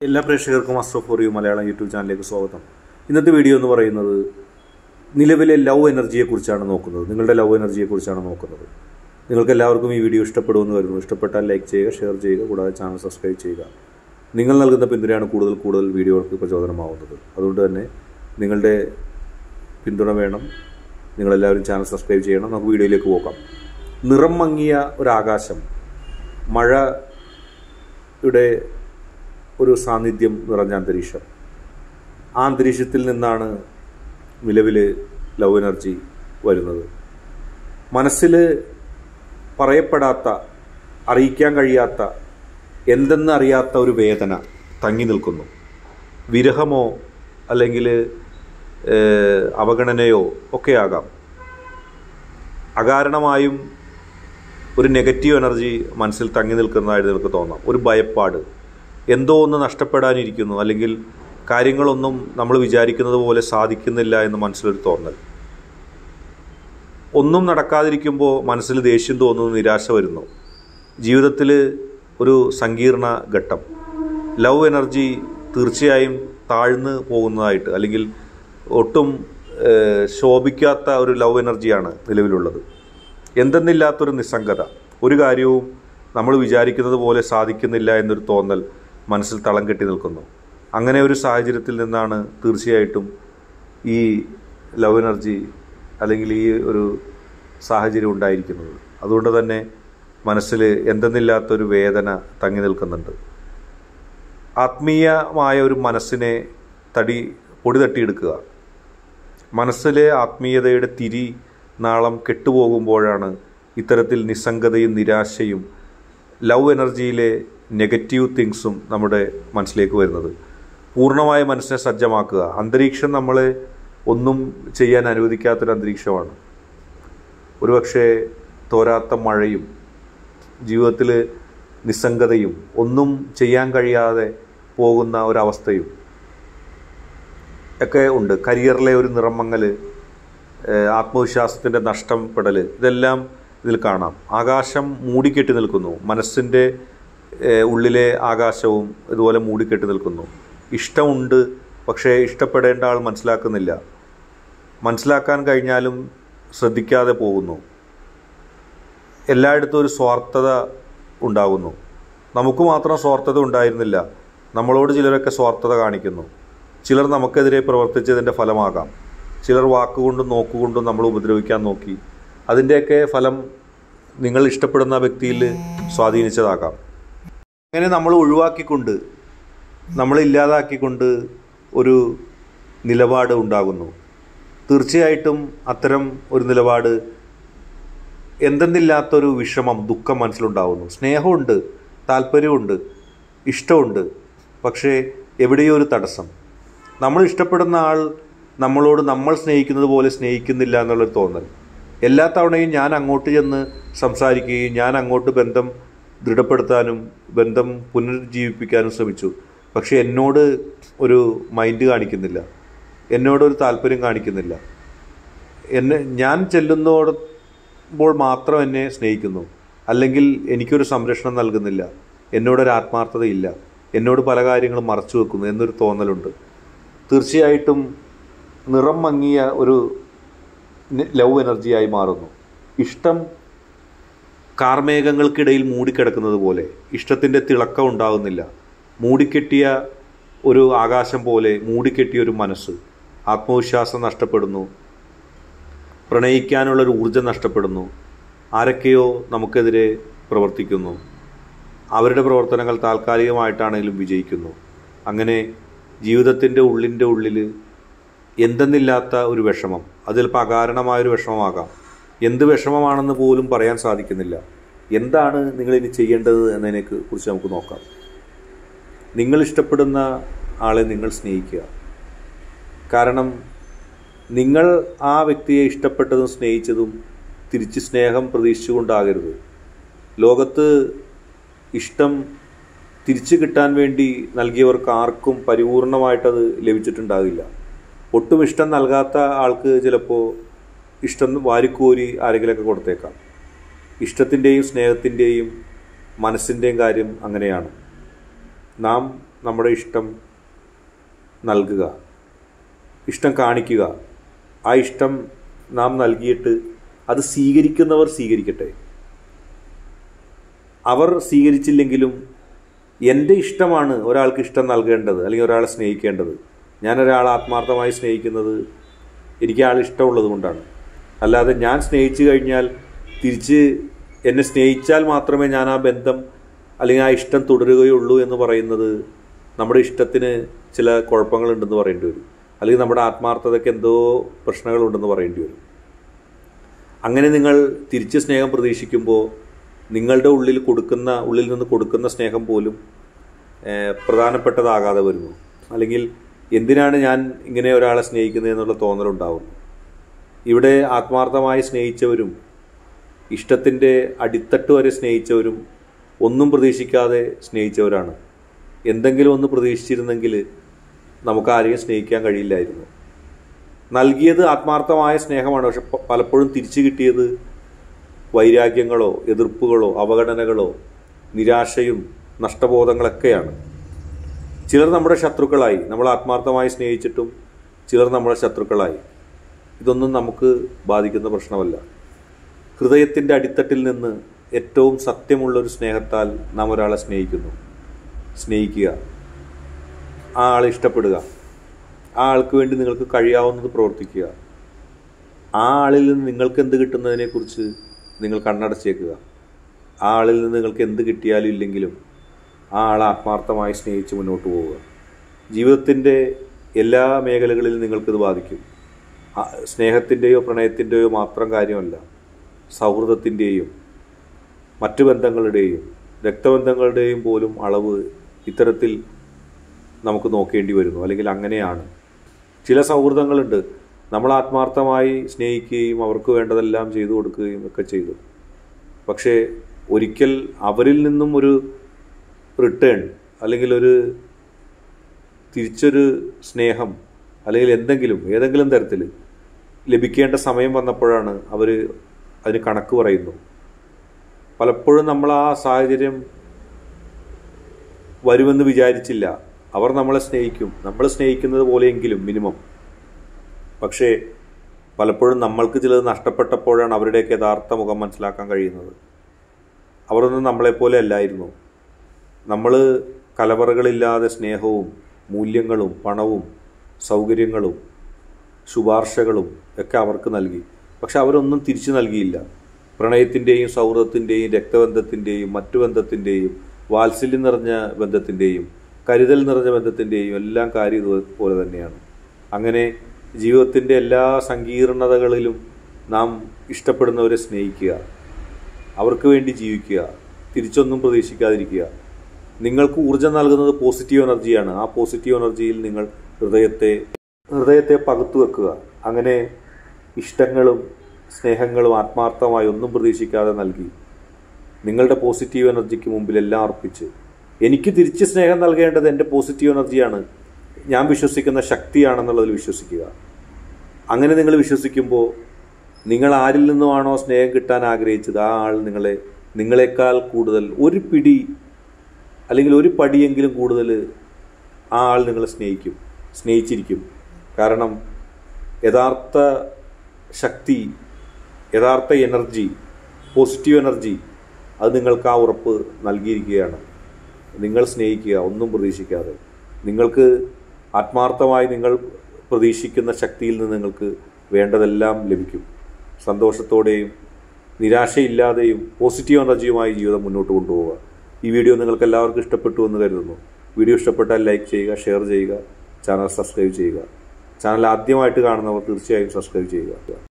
എല്ലാ പ്രേക്ഷകർക്കും astro for you Malayalam YouTube ചാനലിലേക്ക് സ്വാഗതം ഇന്നത്തെ വീഡിയോ എന്ന് പറയുന്നത് നിലവിലെ ലവ് എനർജിയെക്കുറിച്ചാണ് നോക്കുന്നത് നിങ്ങളുടെ ലവ് എനർജിയെക്കുറിച്ചാണ് നോക്കുന്നത് നിങ്ങൾക്ക് എല്ലാവർക്കും ഈ വീഡിയോ ഇഷ്ടപ്പെടുമെന്ന് വരുന്നു ഇഷ്ടപ്പെട്ടാൽ ലൈക്ക് ചെയ്യുക ഷെയർ ചെയ്യുക കൂടാതെ ചാനൽ സബ്സ്ക്രൈബ് ചെയ്യുക നിങ്ങൾ നൽകുന്ന പിന്തുണയാണ് കൂടുതൽ കൂടുതൽ വീഡിയോകൾക്ക് പ്രചോദനമാവുന്നത് അതുകൊണ്ട് തന്നെ നിങ്ങളുടെ പിന്തുണ വേണം നിങ്ങളെല്ലാവരും ചാനൽ സബ്സ്ക്രൈബ് ചെയ്യണം നമുക്ക് വീഡിയോയിലേക്ക് പോകാം നിറം മങ്ങിയ ഒരാകാശം മഴയുടെ ഒരു സാന്നിധ്യം നിറഞ്ഞ അന്തരീക്ഷം ആ അന്തരീക്ഷത്തിൽ നിന്നാണ് നിലവിൽ ലവ് എനർജി വരുന്നത് മനസ്സിൽ പറയപ്പെടാത്ത അറിയിക്കാൻ കഴിയാത്ത എന്തെന്ന് അറിയാത്ത ഒരു വേദന തങ്ങി നിൽക്കുന്നു വിരഹമോ അല്ലെങ്കിൽ ഏഹ്, അവഗണനയോ ഒക്കെ ആകാം അകാരണമായും ഒരു നെഗറ്റീവ് എനർജി മനസ്സിൽ തങ്ങി നിൽക്കുന്നതായിട്ട് നിങ്ങൾക്ക് തോന്നാം ഒരു ഭയപ്പാട് എന്തോ ഒന്ന് നഷ്ടപ്പെടാനിരിക്കുന്നു അല്ലെങ്കിൽ കാര്യങ്ങളൊന്നും നമ്മൾ വിചാരിക്കുന്നത് പോലെ സാധിക്കുന്നില്ല എന്ന് മനസ്സിലൊരു തോന്നൽ ഒന്നും നടക്കാതിരിക്കുമ്പോൾ മനസ്സിൽ ദേഷ്യം തോന്നുന്നു നിരാശ വരുന്നു ജീവിതത്തിൽ ഒരു സങ്കീർണ ഘട്ടം ലവ് എനർജി തീർച്ചയായും താഴ്ന്നു പോകുന്നതായിട്ട് അല്ലെങ്കിൽ ഒട്ടും ഏഹ്, ശോഭിക്കാത്ത ഒരു ലവ് എനർജിയാണ് നിലവിലുള്ളത് എന്തെന്നില്ലാത്തൊരു നിസ്സംഗത ഒരു കാര്യവും നമ്മൾ വിചാരിക്കുന്നത് പോലെ സാധിക്കുന്നില്ല എന്നൊരു തോന്നൽ മനസ്സിൽ തളം കെട്ടി നിൽക്കുന്നു അങ്ങനെ ഒരു സാഹചര്യത്തിൽ നിന്നാണ് തീർച്ചയായിട്ടും ഈ ലവ് എനർജി അല്ലെങ്കിൽ ഈ ഒരു സാഹചര്യം ഉണ്ടായിരിക്കുന്നത് അതുകൊണ്ട് തന്നെ മനസ്സിൽ എന്തെന്നില്ലാത്തൊരു വേദന തങ്ങി നിൽക്കുന്നുണ്ട് ആത്മീയമായ ഒരു മനസ്സിനെ തടി പൊടി തട്ടിയെടുക്കുക മനസ്സിലെ ആത്മീയതയുടെ തിരി നാളം കെട്ടുപോകുമ്പോഴാണ് ഇത്തരത്തിൽ നിസ്സംഗതയും നിരാശയും ലവ് എനർജിയിലെ നെഗറ്റീവ് തിങ്സും നമ്മുടെ മനസ്സിലേക്ക് വരുന്നത് പൂർണ്ണമായ മനസ്സിനെ സജ്ജമാക്കുക അന്തരീക്ഷം നമ്മളെ ഒന്നും ചെയ്യാൻ അനുവദിക്കാത്തൊരു അന്തരീക്ഷമാണ് ഒരുപക്ഷെ തോരാത്ത മഴയും ജീവിതത്തിൽ നിസ്സംഗതയും ഒന്നും ചെയ്യാൻ കഴിയാതെ പോകുന്ന ഒരവസ്ഥയും ഒക്കെ ഉണ്ട് കരിയറിലെ ഒരു നിറമങ്ങൽ ആത്മവിശ്വാസത്തിൻ്റെ നഷ്ടപ്പെടൽ ഇതെല്ലാം ഇതിൽ കാണാം ആകാശം മൂടിക്കെട്ടി നിൽക്കുന്നു മനസ്സിൻ്റെ ഏഹ്, ഉള്ളിലെ ആകാശവും ഇതുപോലെ മൂടിക്കെട്ടി നിൽക്കുന്നു ഇഷ്ടമുണ്ട് പക്ഷേ ഇഷ്ടപ്പെടേണ്ട ആൾ മനസ്സിലാക്കുന്നില്ല മനസ്സിലാക്കാൻ കഴിഞ്ഞാലും ശ്രദ്ധിക്കാതെ പോകുന്നു എല്ലായിടത്തും ഒരു സ്വാർത്ഥത ഉണ്ടാകുന്നു നമുക്ക് മാത്രം സ്വാർത്ഥത ഉണ്ടായിരുന്നില്ല നമ്മളോട് ചിലരൊക്കെ സ്വാർത്ഥത കാണിക്കുന്നു ചിലർ നമുക്കെതിരെ പ്രവർത്തിച്ചതിൻ്റെ ഫലമാകാം ചിലർ വാക്കുകൊണ്ടും നോക്കുകൊണ്ടും നമ്മൾ ഉപദ്രവിക്കാൻ നോക്കി അതിൻ്റെയൊക്കെ ഫലം നിങ്ങൾ ഇഷ്ടപ്പെടുന്ന വ്യക്തിയിൽ സ്വാധീനിച്ചതാകാം അങ്ങനെ നമ്മൾ ഒഴിവാക്കിക്കൊണ്ട് നമ്മളെ ഇല്ലാതാക്കിക്കൊണ്ട് ഒരു നിലപാട് ഉണ്ടാകുന്നു തീർച്ചയായിട്ടും അത്തരം ഒരു നിലപാട് എന്തെന്നില്ലാത്തൊരു വിഷമം ദുഃഖം മനസ്സിലുണ്ടാവുന്നു സ്നേഹമുണ്ട് താല്പര്യമുണ്ട് ഇഷ്ടമുണ്ട് പക്ഷേ എവിടെയോ ഒരു തടസ്സം നമ്മൾ ഇഷ്ടപ്പെടുന്ന ആൾ നമ്മളോട് നമ്മൾ സ്നേഹിക്കുന്നത് പോലെ സ്നേഹിക്കുന്നില്ല എന്നുള്ളൊരു തോന്നൽ എല്ലാ തവണയും ഞാൻ അങ്ങോട്ട് ചെന്ന് സംസാരിക്കുകയും ഞാൻ അങ്ങോട്ട് ബന്ധം ദൃഢപ്പെടുത്താനും ബന്ധം പുനരുജ്ജീവിപ്പിക്കാനും ശ്രമിച്ചു പക്ഷേ എന്നോട് ഒരു മൈൻഡ് കാണിക്കുന്നില്ല എന്നോടൊരു താല്പര്യം കാണിക്കുന്നില്ല എന്നെ ഞാൻ ചെല്ലുന്നോടുമ്പോൾ മാത്രം എന്നെ സ്നേഹിക്കുന്നു അല്ലെങ്കിൽ എനിക്കൊരു സംരക്ഷണം നൽകുന്നില്ല എന്നോടൊരു ആത്മാർത്ഥതയില്ല എന്നോട് പല കാര്യങ്ങളും മറച്ചു വെക്കുന്നു എന്നൊരു തോന്നലുണ്ട് തീർച്ചയായിട്ടും നിറം മങ്ങിയ ഒരു ലവ് എനർജിയായി മാറുന്നു ഇഷ്ടം കാർമേഘങ്ങൾക്കിടയിൽ മൂടിക്കിടക്കുന്നത് പോലെ ഇഷ്ടത്തിൻ്റെ തിളക്കം ഉണ്ടാകുന്നില്ല മൂടിക്കെട്ടിയ ഒരു ആകാശം പോലെ മൂടിക്കെട്ടിയ ഒരു മനസ്സ് ആത്മവിശ്വാസം നഷ്ടപ്പെടുന്നു പ്രണയിക്കാനുള്ളൊരു ഊർജം നഷ്ടപ്പെടുന്നു ആരൊക്കെയോ നമുക്കെതിരെ പ്രവർത്തിക്കുന്നു അവരുടെ പ്രവർത്തനങ്ങൾ താൽക്കാലികമായിട്ടാണെങ്കിലും വിജയിക്കുന്നു അങ്ങനെ ജീവിതത്തിൻ്റെ ഉള്ളിൻ്റെ ഉള്ളിൽ എന്തെന്നില്ലാത്ത ഒരു വിഷമം അത് ചിലപ്പോൾ അകാരണമായൊരു വിഷമമാകാം എന്ത് വിഷമമാണെന്ന് പോലും പറയാൻ സാധിക്കുന്നില്ല എന്താണ് നിങ്ങളിനി ചെയ്യേണ്ടത് എന്നതിനെ കുറിച്ച് നമുക്ക് നോക്കാം നിങ്ങൾ ഇഷ്ടപ്പെടുന്ന ആളെ നിങ്ങൾ സ്നേഹിക്കുക കാരണം നിങ്ങൾ ആ വ്യക്തിയെ ഇഷ്ടപ്പെട്ടതും സ്നേഹിച്ചതും തിരിച്ച് സ്നേഹം പ്രതീക്ഷിച്ചുകൊണ്ടാകരുത് ലോകത്ത് ഇഷ്ടം തിരിച്ചു കിട്ടാൻ വേണ്ടി നൽകിയവർക്ക് ആർക്കും പരിപൂർണമായിട്ടത് ലഭിച്ചിട്ടുണ്ടാകില്ല ഒട്ടും ഇഷ്ടം നൽകാത്ത ആൾക്ക് ചിലപ്പോൾ ഇഷ്ടം വാരിക്കോരി ആരെങ്കിലുമൊക്കെ കൊടുത്തേക്കാം ഇഷ്ടത്തിൻ്റെയും സ്നേഹത്തിൻ്റെയും മനസ്സിൻ്റെയും കാര്യം അങ്ങനെയാണ് നാം നമ്മുടെ ഇഷ്ടം നൽകുക ഇഷ്ടം കാണിക്കുക ആ ഇഷ്ടം നാം നൽകിയിട്ട് അത് സ്വീകരിക്കുന്നവർ സ്വീകരിക്കട്ടെ അവർ സ്വീകരിച്ചില്ലെങ്കിലും എൻ്റെ ഇഷ്ടമാണ് ഒരാൾക്ക് ഇഷ്ടം നൽകേണ്ടത് അല്ലെങ്കിൽ ഒരാളെ സ്നേഹിക്കേണ്ടത് ഞാൻ ഒരാളെ ആത്മാർത്ഥമായി സ്നേഹിക്കുന്നത് എനിക്ക് ആൾ ഇഷ്ടമുള്ളത് കൊണ്ടാണ് അല്ലാതെ ഞാൻ സ്നേഹിച്ചു കഴിഞ്ഞാൽ തിരിച്ച് എന്നെ സ്നേഹിച്ചാൽ മാത്രമേ ഞാൻ ആ ബന്ധം അല്ലെങ്കിൽ ആ ഇഷ്ടം തുടരുകയുള്ളൂ എന്ന് പറയുന്നത് നമ്മുടെ ഇഷ്ടത്തിന് ചില കുഴപ്പങ്ങളുണ്ടെന്ന് പറയേണ്ടി വരും അല്ലെങ്കിൽ നമ്മുടെ ആത്മാർത്ഥതയ്ക്ക് എന്തോ പ്രശ്നങ്ങളുണ്ടെന്ന് പറയേണ്ടി വരും അങ്ങനെ നിങ്ങൾ തിരിച്ച് സ്നേഹം പ്രതീക്ഷിക്കുമ്പോൾ നിങ്ങളുടെ ഉള്ളിൽ കൊടുക്കുന്ന ഉള്ളിൽ നിന്ന് കൊടുക്കുന്ന സ്നേഹം പോലും ഏഹ്, പ്രധാനപ്പെട്ടതാകാതെ വരുന്നു അല്ലെങ്കിൽ എന്തിനാണ് ഞാൻ ഇങ്ങനെ ഒരാളെ സ്നേഹിക്കുന്നത് എന്നുള്ള തോന്നലുണ്ടാവുന്നു ഇവിടെ ആത്മാർത്ഥമായി സ്നേഹിച്ചവരും ഇഷ്ടത്തിൻ്റെ അടിത്തട്ട് വരെ സ്നേഹിച്ചവരും ഒന്നും പ്രതീക്ഷിക്കാതെ സ്നേഹിച്ചവരാണ് എന്തെങ്കിലും ഒന്ന് പ്രതീക്ഷിച്ചിരുന്നെങ്കിൽ നമുക്ക് ആരെയും സ്നേഹിക്കാൻ കഴിയില്ലായിരുന്നു നൽകിയത് ആത്മാർത്ഥമായ സ്നേഹമാണ് പക്ഷെ പ- പലപ്പോഴും തിരിച്ചു കിട്ടിയത് വൈരാഗ്യങ്ങളോ എതിർപ്പുകളോ അവഗണനകളോ നിരാശയും നഷ്ടബോധങ്ങളൊക്കെയാണ് ചിലർ നമ്മുടെ ശത്രുക്കളായി നമ്മൾ ആത്മാർത്ഥമായി സ്നേഹിച്ചിട്ടും ചിലർ നമ്മുടെ ശത്രുക്കളായി ഇതൊന്നും നമുക്ക് ബാധിക്കുന്ന പ്രശ്നമല്ല ഹൃദയത്തിൻ്റെ അടിത്തട്ടിൽ നിന്ന് ഏറ്റവും സത്യമുള്ളൊരു സ്നേഹത്താൽ നാം ഒരാളെ സ്നേഹിക്കുന്നു സ്നേഹിക്കുക ആ ആളെ ഇഷ്ടപ്പെടുക ആ ആൾക്ക് വേണ്ടി നിങ്ങൾക്ക് കഴിയാവുന്നത് പ്രവർത്തിക്കുക ആ ആളിൽ നിന്ന് നിങ്ങൾക്ക് എന്ത് കിട്ടുന്നതിനെക്കുറിച്ച് നിങ്ങൾ കണ്ണടച്ചേക്കുക ആ ആളിൽ നിന്ന് നിങ്ങൾക്ക് എന്ത് കിട്ടിയാലും ഇല്ലെങ്കിലും ആ ആളെ ആത്മാർത്ഥമായി സ്നേഹിച്ച് മുന്നോട്ട് പോവുക ജീവിതത്തിൻ്റെ എല്ലാ മേഖലകളിലും നിങ്ങൾക്കിത് ബാധിക്കും ആ, സ്നേഹത്തിൻ്റെയോ പ്രണയത്തിൻ്റെയോ മാത്രം കാര്യമല്ല സൗഹൃദത്തിൻ്റെയും മറ്റു ബന്ധങ്ങളുടെയും രക്തബന്ധങ്ങളുടെയും പോലും അളവ് ഇത്തരത്തിൽ നമുക്ക് നോക്കേണ്ടി വരുന്നു അല്ലെങ്കിൽ അങ്ങനെയാണ് ചില സൗഹൃദങ്ങളുണ്ട് നമ്മൾ ആത്മാർത്ഥമായി സ്നേഹിക്കുകയും അവർക്ക് വേണ്ടതെല്ലാം ചെയ്തു കൊടുക്കുകയും ഒക്കെ ചെയ്തു പക്ഷേ ഒരിക്കൽ അവരിൽ നിന്നും ഒരു റിട്ടേൺ അല്ലെങ്കിൽ ഒരു തിരിച്ചൊരു സ്നേഹം അല്ലെങ്കിൽ എന്തെങ്കിലും ഏതെങ്കിലും തരത്തിൽ ലഭിക്കേണ്ട സമയം വന്നപ്പോഴാണ് അവർ അതിന് കണക്ക് പറയുന്നു പലപ്പോഴും നമ്മൾ ആ സാഹചര്യം വരുമെന്ന് വിചാരിച്ചില്ല അവർ നമ്മളെ സ്നേഹിക്കും നമ്മൾ സ്നേഹിക്കുന്നത് പോലെയെങ്കിലും മിനിമം പക്ഷേ പലപ്പോഴും നമ്മൾക്ക് ചിലത് നഷ്ടപ്പെട്ടപ്പോഴാണ് അവരുടെയൊക്കെ യഥാർത്ഥ മുഖം മനസ്സിലാക്കാൻ കഴിയുന്നത് അവരൊന്നും നമ്മളെപ്പോലെ അല്ലായിരുന്നു നമ്മൾ കലവറകളില്ലാതെ സ്നേഹവും മൂല്യങ്ങളും പണവും സൗകര്യങ്ങളും ശുപാർശകളും ഒക്കെ അവർക്ക് നൽകി പക്ഷെ അവരൊന്നും തിരിച്ചു നൽകിയില്ല പ്രണയത്തിൻ്റെയും സൗഹൃദത്തിൻ്റെയും രക്തബന്ധത്തിൻ്റെയും മറ്റു ബന്ധത്തിൻ്റെയും വാത്സല്യം നിറഞ്ഞ ബന്ധത്തിൻ്റെയും കരുതൽ നിറഞ്ഞ ബന്ധത്തിൻ്റെയും എല്ലാം കാര്യം ഇതുപോലെ തന്നെയാണ് അങ്ങനെ ജീവിതത്തിൻ്റെ എല്ലാ സങ്കീർണതകളിലും നാം ഇഷ്ടപ്പെടുന്നവരെ സ്നേഹിക്കുക അവർക്ക് വേണ്ടി ജീവിക്കുക തിരിച്ചൊന്നും പ്രതീക്ഷിക്കാതിരിക്കുക നിങ്ങൾക്ക് ഊർജം നൽകുന്നത് പോസിറ്റീവ് എനർജിയാണ് ആ പോസിറ്റീവ് എനർജിയിൽ നിങ്ങൾ ഹൃദയത്തെ ഹൃദയത്തെ പകുത്തു വെക്കുക അങ്ങനെ ഇഷ്ടങ്ങളും സ്നേഹങ്ങളും ആത്മാർത്ഥമായി ഒന്നും പ്രതീക്ഷിക്കാതെ നൽകി നിങ്ങളുടെ പോസിറ്റീവ് എനർജിക്ക് മുമ്പിൽ എല്ലാം അർപ്പിച്ച് എനിക്ക് തിരിച്ച് സ്നേഹം നൽകേണ്ടത് എൻ്റെ പോസിറ്റീവ് എനർജിയാണ് ഞാൻ വിശ്വസിക്കുന്ന ശക്തിയാണെന്നുള്ളതിൽ വിശ്വസിക്കുക അങ്ങനെ നിങ്ങൾ വിശ്വസിക്കുമ്പോൾ നിങ്ങൾ ആരിൽ നിന്നുമാണോ സ്നേഹം കിട്ടാൻ ആഗ്രഹിച്ചത് ആ ആൾ നിങ്ങളെ നിങ്ങളെക്കാൾ കൂടുതൽ ഒരു പിടി അല്ലെങ്കിൽ ഒരു പടിയെങ്കിലും കൂടുതൽ ആ ആൾ നിങ്ങളെ സ്നേഹിക്കും സ്നേഹിച്ചിരിക്കും കാരണം യഥാർത്ഥ ശക്തി യഥാർത്ഥ എനർജി പോസിറ്റീവ് എനർജി അത് നിങ്ങൾക്ക് ആ ഉറപ്പ് നൽകിയിരിക്കുകയാണ് നിങ്ങൾ സ്നേഹിക്കുക ഒന്നും പ്രതീക്ഷിക്കാതെ നിങ്ങൾക്ക് ആത്മാർത്ഥമായി നിങ്ങൾ പ്രതീക്ഷിക്കുന്ന ശക്തിയിൽ നിന്ന് നിങ്ങൾക്ക് വേണ്ടതെല്ലാം ലഭിക്കും സന്തോഷത്തോടെയും നിരാശയില്ലാതെയും പോസിറ്റീവ് എനർജിയുമായി ജീവിതം മുന്നോട്ട് കൊണ്ടുപോവുക ഈ വീഡിയോ നിങ്ങൾക്ക് എല്ലാവർക്കും ഇഷ്ടപ്പെട്ടു എന്ന് കരുതുന്നു വീഡിയോ ഇഷ്ടപ്പെട്ടാൽ ലൈക്ക് ചെയ്യുക ഷെയർ ചെയ്യുക ചാനൽ സബ്സ്ക്രൈബ് ചെയ്യുക ചാനൽ ആദ്യമായിട്ട് കാണുന്നവർ തീർച്ചയായും സബ്സ്ക്രൈബ് ചെയ്യുക